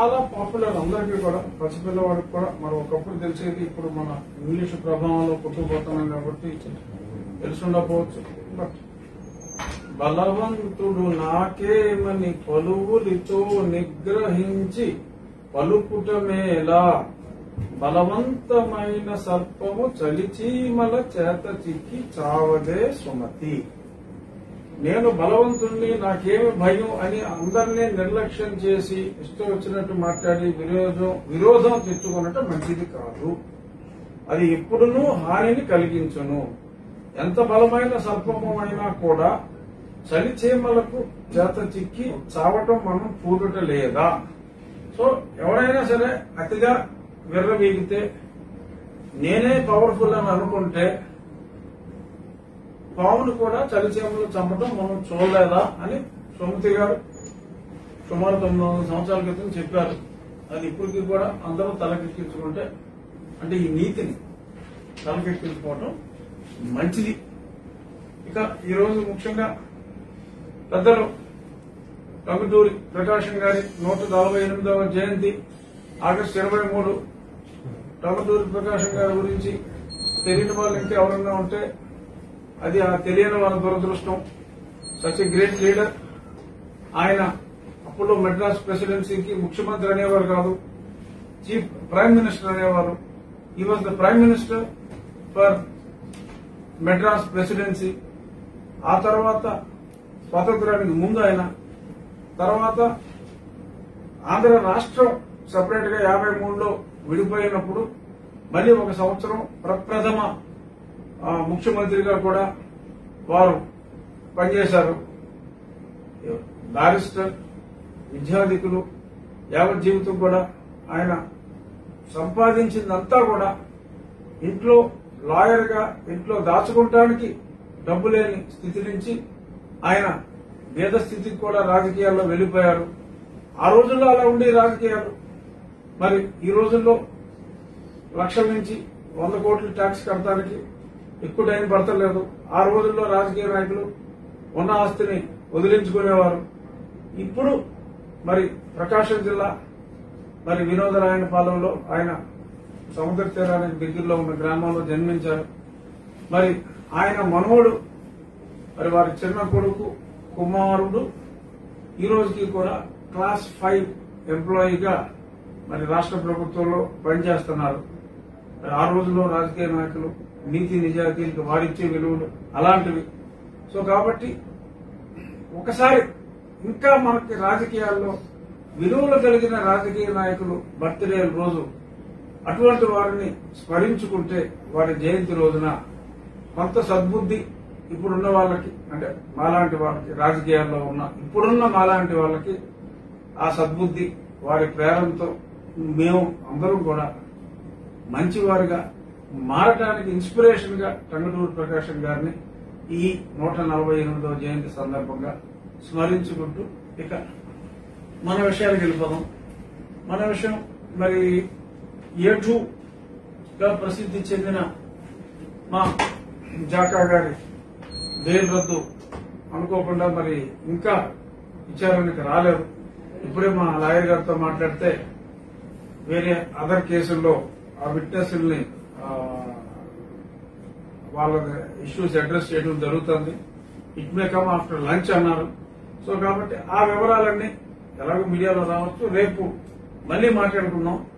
చాలా పాపులర్ అందరికీ కూడా పసిపిల్లవాడికి కూడా మరి ఒకప్పుడు తెలిసేది ఇప్పుడు మన ఇంగ్లీష్ ప్రభావంలో కొట్టుకుపోతున్నాం కాబట్టి తెలుసుండకపోవచ్చు బట్ బలవంతుడు నాకేమని పలువులితో నిగ్రహించి పలుకుటమేలా బలవంతమైన సర్పము చలిచీమల చేత చిక్కి చావదే సుమతి నేను బలవంతుణ్ణి నాకేమి భయం అని అందరినీ నిర్లక్ష్యం చేసి ఇష్టం వచ్చినట్టు మాట్లాడి విరోధం విరోధం తెచ్చుకున్నట్టు మంచిది కాదు అది ఎప్పుడునూ హానిని కలిగించును ఎంత బలమైన సర్పము అయినా కూడా చలిచీమలకు చేత చిక్కి చావటం మనం పూడుట లేదా సో ఎవరైనా సరే అతిగా విర్రవీగితే నేనే పవర్ఫుల్ అని అనుకుంటే పావును కూడా చలిచీమలు చంపడం మనం చూడలేదా అని సుమతి గారు సుమారు తొమ్మిది వందల సంవత్సరాల క్రితం చెప్పారు అది ఇప్పటికీ కూడా అందరూ తలకెక్కించుకుంటే అంటే ఈ నీతిని తలకెక్కించుకోవటం మంచిది ఇక ఈరోజు ముఖ్యంగా పెద్దలు టంగుటూరి ప్రకాశం గారి నూట నలభై ఎనిమిదవ జయంతి ఆగస్టు ఇరవై మూడు టంగుటూరి ప్రకాశం గారి గురించి తెలియని వాళ్ళు ఇంకెవరన్నా ఉంటే అది ఆ తెలియని వాళ్ళ దురదృష్టం సచ్ గ్రేట్ లీడర్ ఆయన అప్పుడు మెడ్రాస్ ప్రెసిడెన్సీకి ముఖ్యమంత్రి అనేవారు కాదు చీఫ్ ప్రైమ్ మినిస్టర్ అనేవారు ఈ was the prime minister for Madras presidency ఆ తర్వాత స్వాతంత్రానికి ముందు ఆయన తర్వాత ఆంధ్ర రాష్ట్రం సపరేట్ గా యాభై మూడులో విడిపోయినప్పుడు మళ్ళీ ఒక సంవత్సరం ప్రప్రథమ ఆ, ముఖ్యమంత్రిగా కూడా వారు పనిచేశారు బారిస్టర్ విద్యాధికులు యావత్ జీవితం కూడా ఆయన సంపాదించిందంతా కూడా ఇంట్లో లాయర్ గా ఇంట్లో దాచుకోవటానికి డబ్బు లేని స్థితి నుంచి ఆయన భేద స్థితికి కూడా రాజకీయాల్లో వెళ్లిపోయారు ఆ రోజుల్లో అలా ఉండే రాజకీయాలు మరి ఈ రోజుల్లో లక్షల నుంచి వంద కోట్ల ట్యాక్స్ కడతానికి ఎక్కువ టైం పడతలేదు ఆ రోజుల్లో రాజకీయ నాయకులు ఉన్న ఆస్తిని వదిలించుకునేవారు ఇప్పుడు మరి ప్రకాశం జిల్లా మరి వినోదరాయణ పాలెంలో ఆయన సముద్ర తీరానికి దగ్గరలో ఉన్న గ్రామంలో జన్మించారు మరి ఆయన మనవడు మరి వారి చిన్న కొడుకు కుమారుడు ఈ రోజుకి కూడా క్లాస్ ఫైవ్ ఎంప్లాయీగా మరి రాష్ట్ర ప్రభుత్వంలో పనిచేస్తున్నారు మరి ఆ రోజుల్లో రాజకీయ నాయకులు నీతి నిజాయితీలకు వాడిచ్చే విలువలు అలాంటివి సో కాబట్టి ఒకసారి ఇంకా మనకి రాజకీయాల్లో విలువలు కలిగిన రాజకీయ నాయకులు బర్త్డే రోజు అటువంటి వారిని స్మరించుకుంటే వారి జయంతి రోజున కొంత సద్బుద్ధి ఇప్పుడున్న వాళ్ళకి అంటే మాలాంటి వాళ్ళకి రాజకీయాల్లో ఉన్న ఇప్పుడున్న మాలాంటి వాళ్ళకి ఆ సద్బుద్ధి వారి ప్రేరణతో మేము అందరం కూడా మంచివారిగా మారటానికి ఇన్స్పిరేషన్ గా టంగుటూరు ప్రకాశం గారిని ఈ నూట నలభై ఎనిమిదవ జయంతి సందర్భంగా స్మరించుకుంటూ ఇక మన విషయానికి వెళ్ళిపోదాం మన విషయం మరి ఏటు గా ప్రసిద్ధి చెందిన మా జాకా గారి బెయిల్ రద్దు అనుకోకుండా మరి ఇంకా విచారణకి రాలేదు ఇప్పుడే మా లాయర్ గారితో మాట్లాడితే వేరే అదర్ కేసుల్లో ఆ విట్నెస్ని వాళ్ళ ఇష్యూస్ అడ్రస్ చేయడం జరుగుతుంది it may come after lunch అన్నారు సో కాబట్టి ఆ వివరాలన్నీ ఎలాగో మీడియాలో రావచ్చు రేపు మళ్ళీ మాట్లాడుకుందాం